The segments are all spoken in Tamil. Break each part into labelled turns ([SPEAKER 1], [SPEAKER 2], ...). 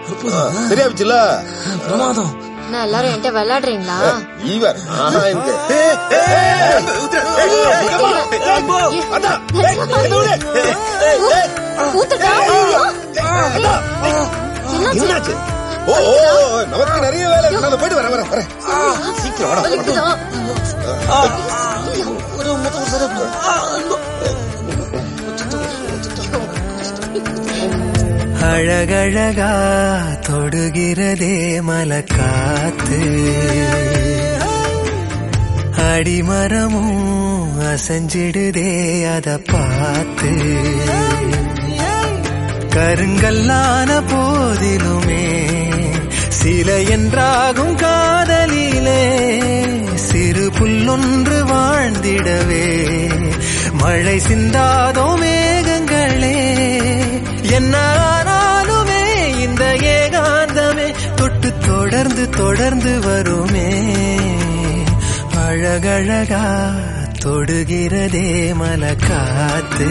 [SPEAKER 1] சரியா போச்சுல
[SPEAKER 2] பிரமாதம்
[SPEAKER 3] என்ன எல்லாரும் என்கிட்ட விளையாடுறீங்களா
[SPEAKER 1] ஈவர் ஆஹா இருக்கு
[SPEAKER 3] ஊத்துட்டா? என்னாச்சு?
[SPEAKER 1] என்னாச்சு ஓ ஓ, ஓ, நமக்கு நிறைய வேலை இருக்கு நான் போயிட்டு வரேன் வரேன் வரேன் சீக்கிரம் வாடா
[SPEAKER 3] வலிக்குதா?
[SPEAKER 2] ஒரு முத்தம் கொடுத்தாரு. ஆ, ஐயோ.
[SPEAKER 4] அழகழகா தொடுகிறதே மலக்காத்து அடிமரமும் அசைஞ்சிடுதே அத பார்த்து கருங்கல்லான போதிலுமே சில என்றாகும் காதலிலே சிறு புல்லொன்று வாழ்ந்திடவே மழை சிந்தாதோ மேகங்களே என்ன ஆனாலுமே இந்த ஏகாந்தமே தொட்டு தொடர்ந்து தொடர்ந்து வருமே அழகழகா தொடுகிறதே மலக்காத்து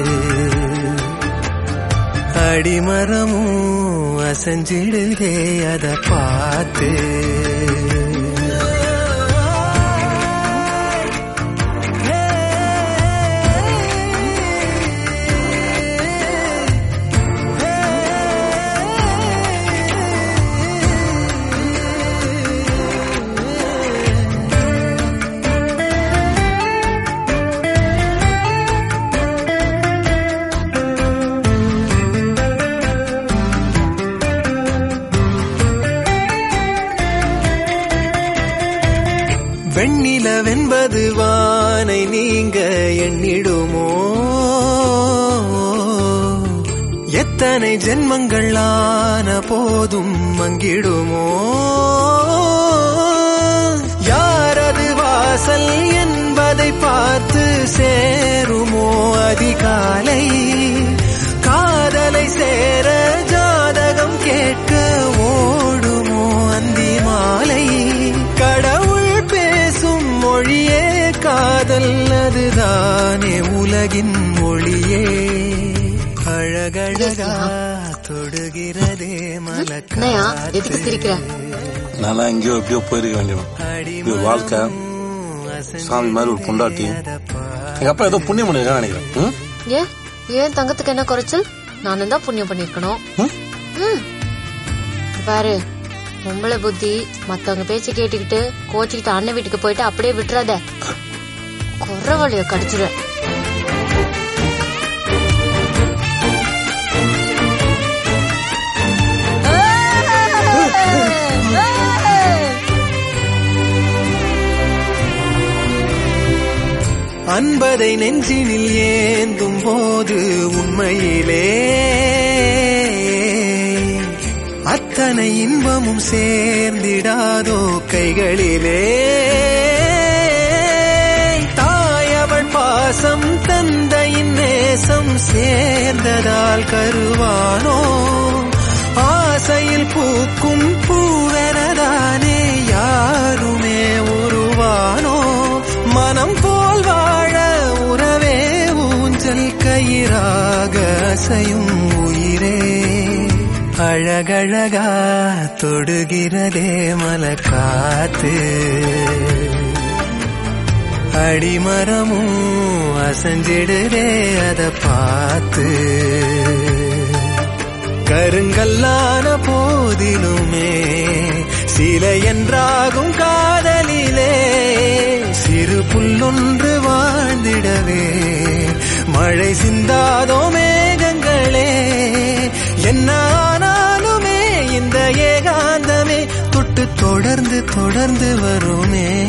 [SPEAKER 4] அடிமரமும் அசைஞ்சிடுதே அத பார்த்து வெண்ணிலவென்பது வானை நீங்க எண்ணிடுமோ எத்தனை ஜென்மங்கள் ஆன போதும் மங்கிடுமோ யாரது வாசல் என்பதை பார்த்து சேருமோ அதிகாலை காதலை சேர ஜாதகம் கேட்க ஓடுமோ அந்தி மாலை கடவுள் பேசும் மொழியே காதல் அதுதானே உலகின் மொழியே அழகழகா தொடுகிறதே
[SPEAKER 3] என்னையா எதுக்கு சிரிக்கிற
[SPEAKER 2] நானா எங்கேயோ எப்படியோ போயிருக்க வேண்டியவன் இது வாழ்க்கை சாமி மாதிரி ஒரு பொண்டாட்டி எங்க அப்பா ஏதோ புண்ணியம் பண்ணிருக்கான்னு நினைக்கிறேன் ம்?
[SPEAKER 3] ஏன் ஏன் தங்கத்துக்கு என்ன குறைச்சல் நானும் தான் புண்ணியம் பண்ணிருக்கணும்
[SPEAKER 2] ம்?
[SPEAKER 3] ம். பாரு பொம்பளை புத்தி மத்தவங்க பேச்ச கேட்டுக்கிட்டு கோச்சிக்கிட்டு அண்ணன் வீட்டுக்கு போயிட்டு அப்படியே விட்டுறாத குறவழிய கடிச்சிரு
[SPEAKER 4] அன்பதை நெஞ்சினில் ஏந்தும் போது உண்மையிலே அத்தனை இன்பமும் சேர்ந்திடாதோ கைகளிலே தாயவள் பாசம் தந்தையின் நேசம் சேர்ந்ததால் கருவானோ ஆசையில் பூக்கும் பூவெனதானே யாருமே உருவானோ மனம் போல் வாழ உறவே ஊஞ்சல் கயிறாக அசையும் உயிரே அழகழகா தொடுகிறதே மலக்காத்து அடிமரமும் அசைஞ்சிடுதே அத பார்த்து கருங்கல்லான போதிலுமே சில என்றாகும் காதலிலே சிறு புல்லொன்று வாழ்ந்திடவே மழை சிந்தாதோ மேகங்களே என்ன ஆனாலுமே இந்த ஏகாந்தமே தொட்டு தொடர்ந்து தொடர்ந்து வருமே